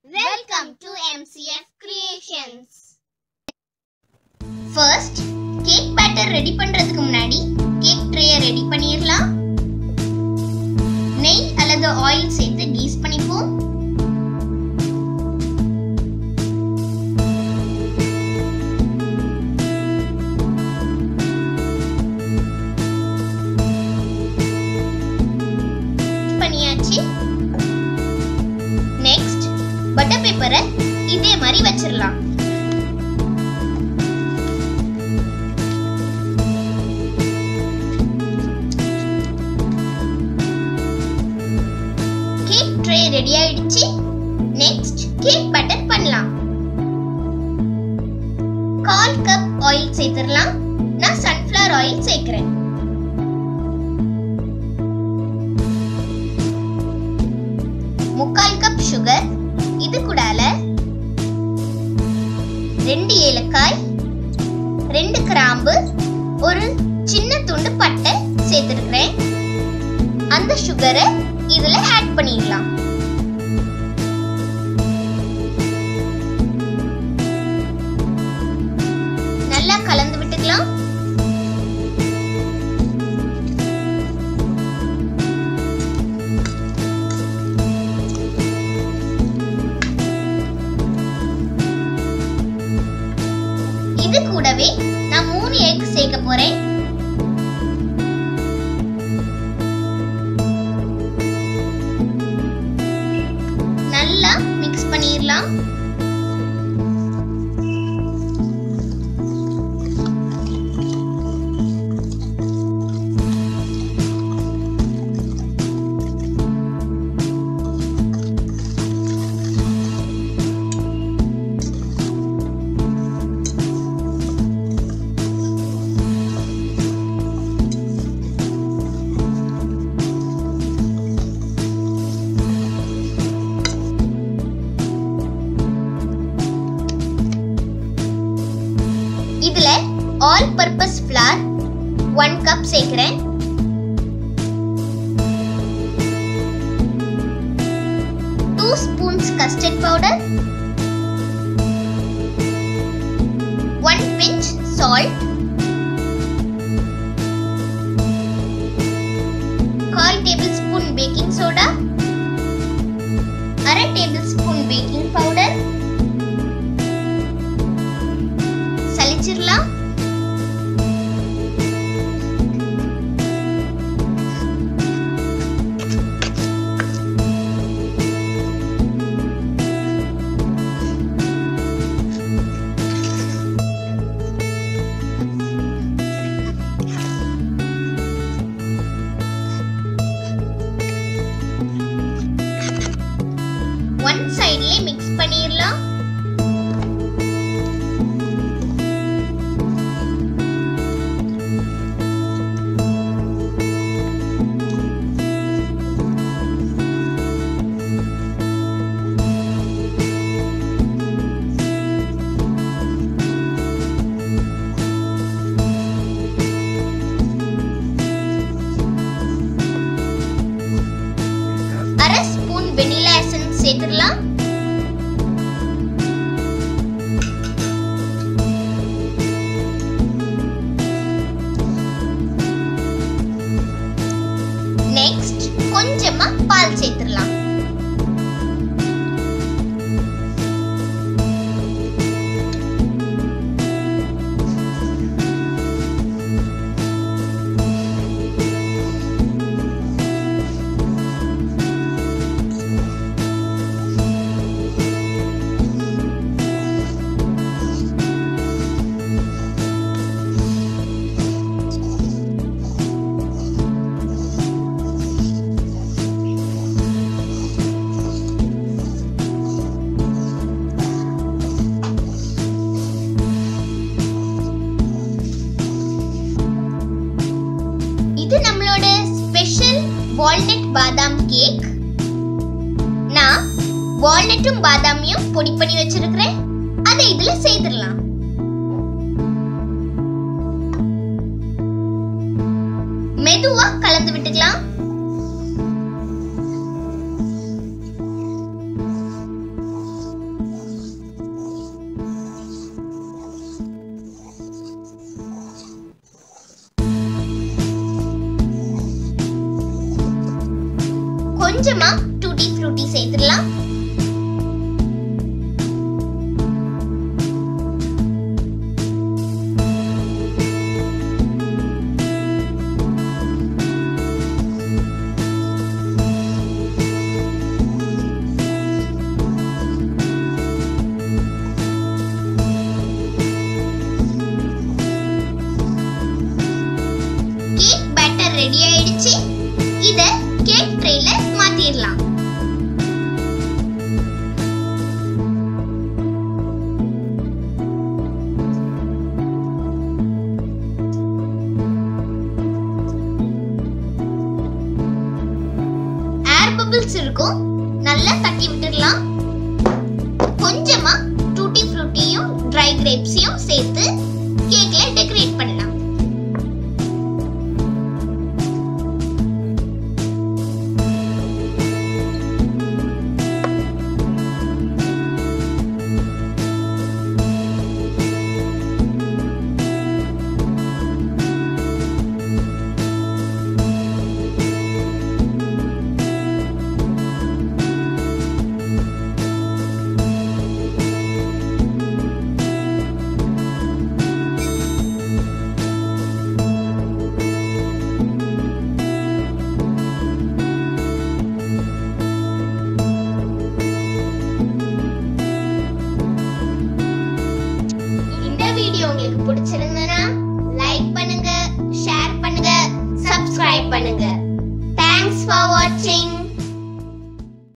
Welcome to MCF Creations. First, cake batter ready பண்றதுக்கு முன்னாடி cake ட்ரேயை ready பண்ணிடலாம் நெய் அல்லது ஆயில் சேர்த்து கீஸ் பண்ணிப்போம் பண்ணியாச்சு நெக்ஸ்ட் பட்டர் பேப்பரை இதே மாதிரி வச்சிடலாம் கேக் ட்ரே ரெடி ஆயிடுச்சு நெக்ஸ்ட் கேக் பட்டர் பண்ணலாம் கால் கப் ஆயில் சேர்த்துடலாம் நான் சன்ஃப்ளவர் ஆயில் சேர்க்கிறேன் முக்கால் கப் சுகர் இது கூடால ரெண்டு ஏலக்காய் ரெண்டு கிராம்பு ஒரு சின்ன துண்டு பட்டை சேர்த்துருக்கிறேன் அந்த சுகரை இதுல ஆட் பண்ணிடலாம் நல்லா கலந்து விட்டுக்கலாம் இது கூடவே நான் மூணு எக் சேர்க்க போறேன் நல்லா மிக்ஸ் பண்ணிடலாம் இதுல all purpose flour one cup சேர்க்கிறேன் two spoons custard powder one pinch salt கால் டேபிள் ஸ்பூன் பேக்கிங் சோடா அரை டேபிள் ஸ்பூன் பேக்கிங் பவுடர் சலிச்சிடலாம் ஒன் சைட்லயே மிக்ஸ் பண்ணிடலாம் அரை ஸ்பூன் வெனிலா எசன்ஸ் சேர்த்துடலாம் நெக்ஸ்ட் கொஞ்சமா பால் சேர்த்துடலாம் இது நம்மளோட ஸ்பெஷல் வால்நட் பாதாம் கேக் நான் வால்நட்டும் பாதாமையும் பொடி பண்ணி வச்சிருக்கிறேன் அதை இதுல சேர்த்துடலாம் மெதுவா கலந்து விட்டுக்கலாம் கொஞ்சமா டூட்டி ஃப்ரூட்டி சேர்த்துடலாம் கேக் பேட்டர் ரெடி ஆயிடுச்சு இத கேக் ட்ரேல மாத்திரலாம் ஏர் பபிள்ஸ் இருக்கும் நல்லா தட்டி விட்டுடலாம் கொஞ்சமா டூட்டி ஃப்ரூட்டியும் ட்ரை கிரேப்ஸையும்